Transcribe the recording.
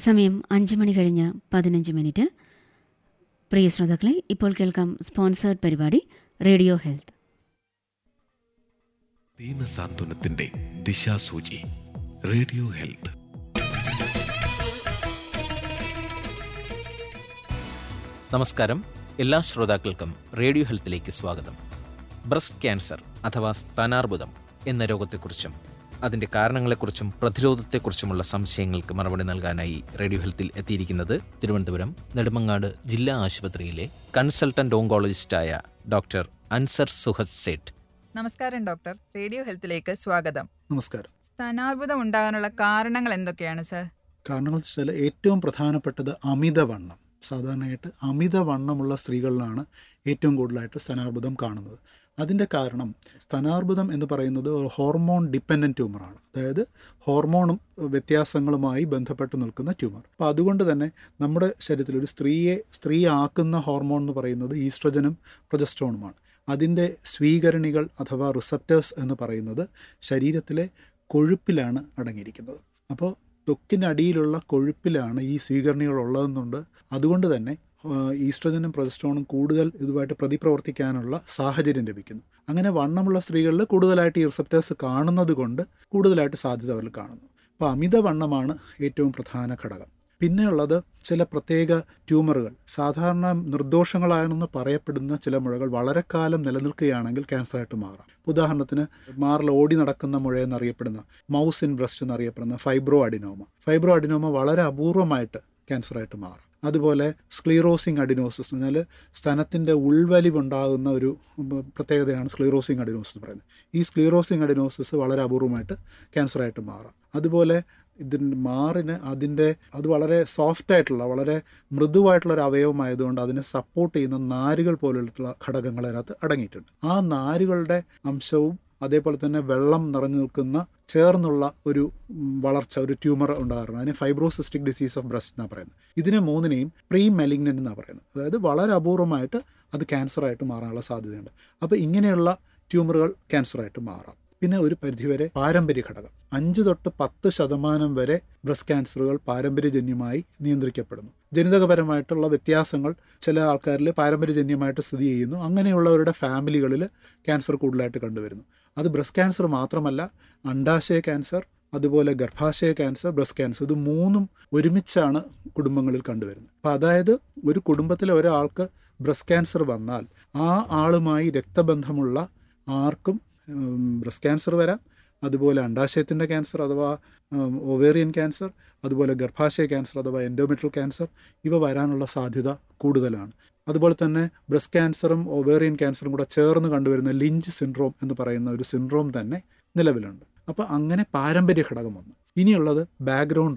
സമയം അഞ്ച് മണി കഴിഞ്ഞ് പതിനഞ്ച് മിനിറ്റ് പ്രിയ ശ്രോതാക്കളെ ഇപ്പോൾ കേൾക്കാം സ്പോൺസേർഡ് പരിപാടി റേഡിയോ ഹെൽത്ത് ദീനസാന്ത്വനത്തിന്റെ ദിശാസൂചി റേഡിയോ ഹെൽത്ത് നമസ്കാരം എല്ലാ ശ്രോതാക്കൾക്കും റേഡിയോ ഹെൽത്തിലേക്ക് സ്വാഗതം ബ്രസ്റ്റ് ക്യാൻസർ അഥവാ സ്ഥാനാർബുദം എന്ന രോഗത്തെക്കുറിച്ചും അതിൻ്റെ കാരണങ്ങളെക്കുറിച്ചും പ്രതിരോധത്തെക്കുറിച്ചുമുള്ള സംശയങ്ങൾക്ക് മറുപടി നൽകാനായി റേഡിയോ ഹെൽത്തിൽ എത്തിയിരിക്കുന്നത് തിരുവനന്തപുരം നെടുമങ്ങാട് ജില്ലാ ആശുപത്രിയിലെ കൺസൾട്ടന്റ് ഓങ്കോളജിസ്റ്റായ ഡോക്ടർ അൻസർ സുഹദ് സേഠ് നമസ്കാരം ഡോക്ടർ റേഡിയോ ഹെൽത്തിലേക്ക് സ്വാഗതം നമസ്കാരം സ്ഥാനാർബുദം ഉണ്ടാകാനുള്ള കാരണങ്ങൾ എന്തൊക്കെയാണ് സർ കാരണങ്ങൾ വെച്ചാൽ ഏറ്റവും പ്രധാനപ്പെട്ടത് അമിതവണ്ണം സാധാരണയായിട്ട് അമിതവണ്ണമുള്ള സ്ത്രീകളിലാണ് ഏറ്റവും കൂടുതലായിട്ട് സ്തനാർബുദം കാണുന്നത് അതിൻ്റെ കാരണം സ്തനാർബുദം എന്ന് പറയുന്നത് ഒരു ഹോർമോൺ ഡിപ്പെൻഡൻറ്റ് ട്യൂമറാണ് അതായത് ഹോർമോണും വ്യത്യാസങ്ങളുമായി ബന്ധപ്പെട്ട് നിൽക്കുന്ന ട്യൂമർ അപ്പോൾ അതുകൊണ്ട് തന്നെ നമ്മുടെ ശരീരത്തിൽ ഒരു സ്ത്രീയെ സ്ത്രീ ആക്കുന്ന ഹോർമോൺ എന്ന് പറയുന്നത് ഈസ്ട്രജനും പ്രൊജസ്ട്രോണുമാണ് അതിൻ്റെ സ്വീകരണികൾ അഥവാ റിസപ്റ്റേഴ്സ് എന്ന് പറയുന്നത് ശരീരത്തിലെ കൊഴുപ്പിലാണ് അടങ്ങിയിരിക്കുന്നത് അപ്പോൾ ത്വക്കിൻ്റെ അടിയിലുള്ള കൊഴുപ്പിലാണ് ഈ സ്വീകരണികൾ ഉള്ളതെന്നുണ്ട് അതുകൊണ്ട് തന്നെ ആ, ഈസ്ട്രജനും പ്രൊജസ്ട്രോണും കൂടുതൽ ഇതുമായിട്ട് പ്രതിപ്രവർത്തിക്കാനുള്ള സാഹചര്യം ലഭിക്കുന്നു അങ്ങനെ വണ്ണമുള്ള സ്ത്രീകളിൽ കൂടുതലായിട്ട് ഈ റിസപ്റ്റേഴ്സ് കാണുന്നത് കൊണ്ട് കൂടുതലായിട്ട് സാധ്യത അവരിൽ കാണുന്നു അപ്പോൾ അമിതവണ്ണമാണ് ഏറ്റവും പ്രധാന ഘടകം പിന്നെയുള്ളത് ചില പ്രത്യേക ട്യൂമറുകൾ സാധാരണ നിർദോഷങ്ങളാണെന്ന് പറയപ്പെടുന്ന ചില മുഴകൾ വളരെ കാലം നിലനിൽക്കുകയാണെങ്കിൽ ക്യാൻസറായിട്ട് മാറാം ഉദാഹരണത്തിന് മാറിൽ ഓടി നടക്കുന്ന മുഴ എന്നറിയപ്പെടുന്ന മൗസ് ഇൻ ബ്രസ്റ്റ് എന്നറിയപ്പെടുന്ന ഫൈബ്രോ അഡിനോമ ഫൈബ്രോ അഡിനോമ വളരെ അപൂർവമായിട്ട് ക്യാൻസറായിട്ട് മാറാം അതുപോലെ സ്ക്ലീറോസിങ് അഡിനോസിസ് എന്ന് പറഞ്ഞാൽ സ്തനത്തിൻ്റെ ഉൾവലിവുണ്ടാകുന്ന ഒരു ഉം, പ്രത്യേകതയാണ് സ്ക്ലീറോസിങ് അഡിനോസിസ് എന്ന് പറയുന്നത് ഈ സ്ക്ലീറോസിങ് അഡിനോസിസ് വളരെ അപൂർവമായിട്ട് ക്യാൻസറായിട്ട് മാറാം അതുപോലെ ഇതിൻ്റെ മാറിന് അതിൻ്റെ അത് വളരെ സോഫ്റ്റ് ആയിട്ടുള്ള വളരെ മൃദുവായിട്ടുള്ള ഒരു അവയവമായതുകൊണ്ട് അതിനെ സപ്പോർട്ട് ചെയ്യുന്ന നാരുകൾ പോലുള്ള ഘടകങ്ങൾ അതിനകത്ത് അടങ്ങിയിട്ടുണ്ട് ആ നാരുകളുടെ അംശവും അതേപോലെ തന്നെ വെള്ളം നിറഞ്ഞു നിൽക്കുന്ന ചേർന്നുള്ള ഒരു ഉം, വളർച്ച ഒരു ട്യൂമർ ഉണ്ടാകാറുണ്ട് അതിന് ഫൈബ്രോസിസ്റ്റിക് ഡിസീസ് ഓഫ് ബ്രസ്റ്റ് എന്നാണ് പറയുന്നത് ഇതിനെ മൂന്നിനെയും പ്രീ മെലിഗ്നൻ്റ് എന്നാണ് പറയുന്നത് അതായത് വളരെ അപൂർവമായിട്ട് അത് ക്യാൻസറായിട്ട് മാറാനുള്ള സാധ്യതയുണ്ട് അപ്പോൾ ഇങ്ങനെയുള്ള ട്യൂമറുകൾ ക്യാൻസറായിട്ട് മാറാം പിന്നെ ഒരു പരിധിവരെ പാരമ്പര്യ ഘടകം അഞ്ച് തൊട്ട് പത്ത് ശതമാനം വരെ ബ്രസ്റ്റ് ക്യാൻസറുകൾ പാരമ്പര്യജന്യമായി നിയന്ത്രിക്കപ്പെടുന്നു ജനിതകപരമായിട്ടുള്ള വ്യത്യാസങ്ങൾ ചില ആൾക്കാരിൽ പാരമ്പര്യജന്യമായിട്ട് സ്ഥിതി ചെയ്യുന്നു അങ്ങനെയുള്ളവരുടെ ഫാമിലികളിൽ ക്യാൻസർ കൂടുതലായിട്ട് കണ്ടുവരുന്നു അത് ബ്രസ്റ്റ് ക്യാൻസർ മാത്രമല്ല അണ്ടാശയ ക്യാൻസർ അതുപോലെ ഗർഭാശയ ക്യാൻസർ ബ്രസ്റ്റ് ക്യാൻസർ ഇത് മൂന്നും ഒരുമിച്ചാണ് കുടുംബങ്ങളിൽ കണ്ടുവരുന്നത് അപ്പം അതായത് ഒരു കുടുംബത്തിലെ ഒരാൾക്ക് ബ്രസ്റ്റ് ക്യാൻസർ വന്നാൽ ആ ആളുമായി രക്തബന്ധമുള്ള ആർക്കും ബ്രസ്റ്റ് ക്യാൻസർ വരാം അതുപോലെ അണ്ടാശയത്തിൻ്റെ ക്യാൻസർ അഥവാ ഒവേറിയൻ ക്യാൻസർ അതുപോലെ ഗർഭാശയ ക്യാൻസർ അഥവാ എൻഡോമെട്രൽ ക്യാൻസർ ഇവ വരാനുള്ള സാധ്യത കൂടുതലാണ് അതുപോലെ തന്നെ ബ്രസ്റ്റ് ക്യാൻസറും ഒവേറിയൻ ക്യാൻസറും കൂടെ ചേർന്ന് കണ്ടുവരുന്ന ലിഞ്ച് സിൻഡ്രോം എന്ന് പറയുന്ന ഒരു സിൻഡ്രോം തന്നെ നിലവിലുണ്ട് അപ്പോൾ അങ്ങനെ പാരമ്പര്യ ഘടകം വന്നു ഇനിയുള്ളത് ബാക്ക്ഗ്രൗണ്ട്